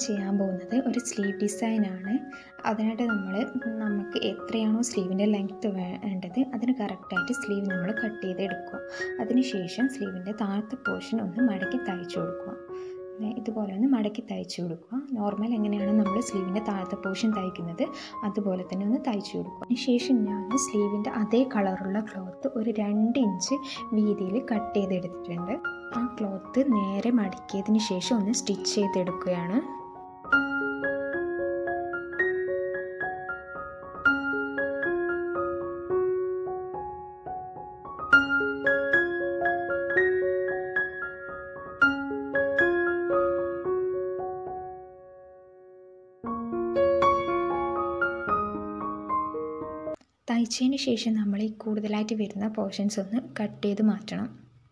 ചെയ്യാൻ പോകുന്നത് ഒരു സ്ലീവ് ഡിസൈനാണ് അതിനായിട്ട് നമ്മൾ നമുക്ക് എത്രയാണോ സ്ലീവിൻ്റെ ലെങ്ത്ത് വേണ്ടത് അതിന് കറക്റ്റായിട്ട് സ്ലീവ് നമ്മൾ കട്ട് ചെയ്ത് എടുക്കുക അതിനുശേഷം സ്ലീവിൻ്റെ താഴത്തെ പോർഷൻ ഒന്ന് മടക്കി തയ്ച്ചു കൊടുക്കുക ഇതുപോലെ ഒന്ന് മടക്കി തയ്ച്ചു കൊടുക്കുക നോർമൽ എങ്ങനെയാണ് നമ്മൾ സ്ലീവിൻ്റെ താഴത്തെ പോർഷൻ തയ്ക്കുന്നത് അതുപോലെ തന്നെ ഒന്ന് തയ്ച്ചു കൊടുക്കുക അതിനുശേഷം ഞാൻ സ്ലീവിൻ്റെ അതേ കളറുള്ള ക്ലോത്ത് ഒരു രണ്ട് ഇഞ്ച് വീതിയിൽ കട്ട് ചെയ്തെടുത്തിട്ടുണ്ട് ആ ക്ലോത്ത് നേരെ മടക്കിയതിന് ശേഷം ഒന്ന് സ്റ്റിച്ച് ചെയ്തെടുക്കുകയാണ് തയ്ച്ചതിന് ശേഷം നമ്മൾ ഈ കൂടുതലായിട്ട് വരുന്ന പോർഷൻസ് ഒന്ന് കട്ട് ചെയ്ത് മാറ്റണം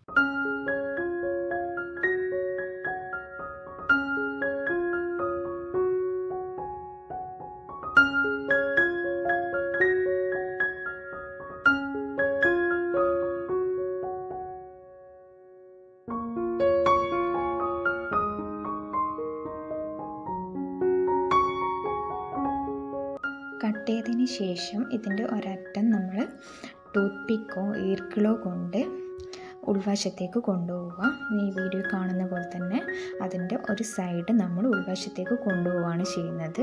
കട്ട് ചെയ്തതിന് ശേഷം ഇതിൻ്റെ ഒരറ്റം നമ്മൾ ടൂത്ത് പിക്കോ ഈർക്കിളോ കൊണ്ട് ഉൾവശത്തേക്ക് കൊണ്ടുപോവുക ഈ വീഡിയോ കാണുന്ന പോലെ തന്നെ അതിൻ്റെ ഒരു സൈഡ് നമ്മൾ ഉൾവശത്തേക്ക് കൊണ്ടുപോവുകയാണ് ചെയ്യുന്നത്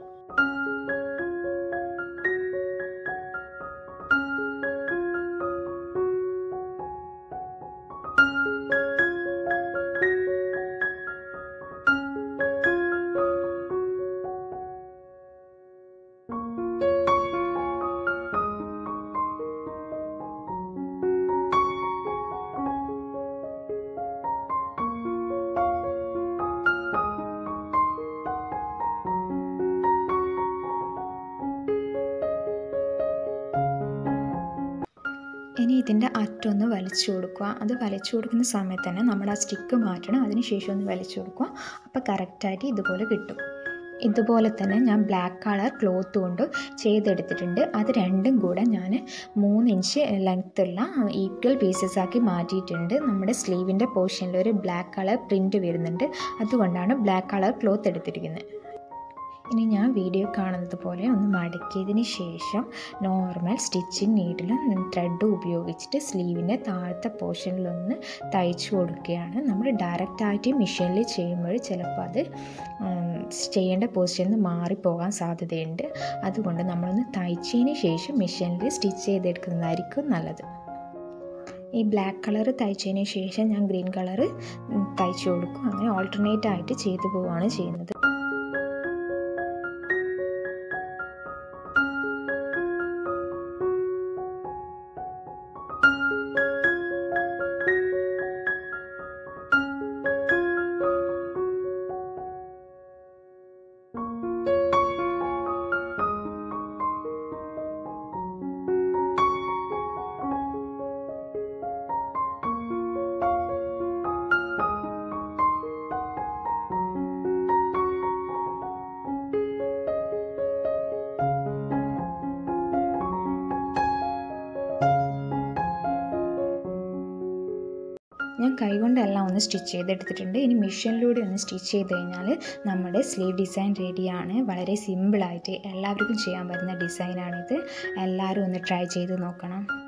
ഇനി ഇതിൻ്റെ അറ്റൊന്ന് വലിച്ചു കൊടുക്കുക അത് വലിച്ചു കൊടുക്കുന്ന സമയത്ത് തന്നെ നമ്മൾ ആ സ്റ്റിക്ക് മാറ്റണം അതിനുശേഷം ഒന്ന് വലിച്ചു കൊടുക്കുക അപ്പോൾ കറക്റ്റായിട്ട് ഇതുപോലെ കിട്ടും ഇതുപോലെ തന്നെ ഞാൻ ബ്ലാക്ക് കളർ ക്ലോത്ത് കൊണ്ട് ചെയ്തെടുത്തിട്ടുണ്ട് അത് രണ്ടും കൂടെ ഞാൻ മൂന്ന് ഇഞ്ച് ലെങ്ത്തുള്ള ഈക്വൽ പീസസ് ആക്കി മാറ്റിയിട്ടുണ്ട് നമ്മുടെ സ്ലീവിൻ്റെ പോർഷനിൽ ഒരു ബ്ലാക്ക് കളർ പ്രിൻറ്റ് വരുന്നുണ്ട് അതുകൊണ്ടാണ് ബ്ലാക്ക് കളർ ക്ലോത്ത് എടുത്തിരിക്കുന്നത് ഇനി ഞാൻ വീഡിയോ കാണുന്നത് പോലെ ഒന്ന് മടക്കിയതിന് ശേഷം നോർമൽ സ്റ്റിച്ചിങ് നീഡിലും ത്രെഡും ഉപയോഗിച്ചിട്ട് സ്ലീവിൻ്റെ താഴത്തെ പോർഷനിലൊന്ന് തയ്ച്ചു കൊടുക്കുകയാണ് നമ്മൾ ഡയറക്റ്റായിട്ട് മെഷീനിൽ ചെയ്യുമ്പോൾ ചിലപ്പോൾ അത് ചെയ്യേണ്ട പൊസിഷനിൽ നിന്ന് മാറിപ്പോകാൻ സാധ്യതയുണ്ട് അതുകൊണ്ട് നമ്മളൊന്ന് തയ്ച്ചതിന് ശേഷം മെഷീനിൽ സ്റ്റിച്ച് ചെയ്തെടുക്കുന്നതായിരിക്കും നല്ലത് ഈ ബ്ലാക്ക് കളർ തയ്ച്ചതിന് ശേഷം ഞാൻ ഗ്രീൻ കളർ തയ്ച്ചു കൊടുക്കും അങ്ങനെ ഓൾട്ടർനേറ്റ് ആയിട്ട് ചെയ്തു പോവുകയാണ് ചെയ്യുന്നത് ഞാൻ കൈകൊണ്ടെല്ലാം ഒന്ന് സ്റ്റിച്ച് ചെയ്തെടുത്തിട്ടുണ്ട് ഇനി മെഷീനിലൂടെ ഒന്ന് സ്റ്റിച്ച് ചെയ്ത് കഴിഞ്ഞാൽ നമ്മുടെ സ്ലീവ് ഡിസൈൻ റെഡിയാണ് വളരെ സിമ്പിളായിട്ട് എല്ലാവർക്കും ചെയ്യാൻ പറ്റുന്ന ഡിസൈനാണിത് എല്ലാവരും ഒന്ന് ട്രൈ ചെയ്ത് നോക്കണം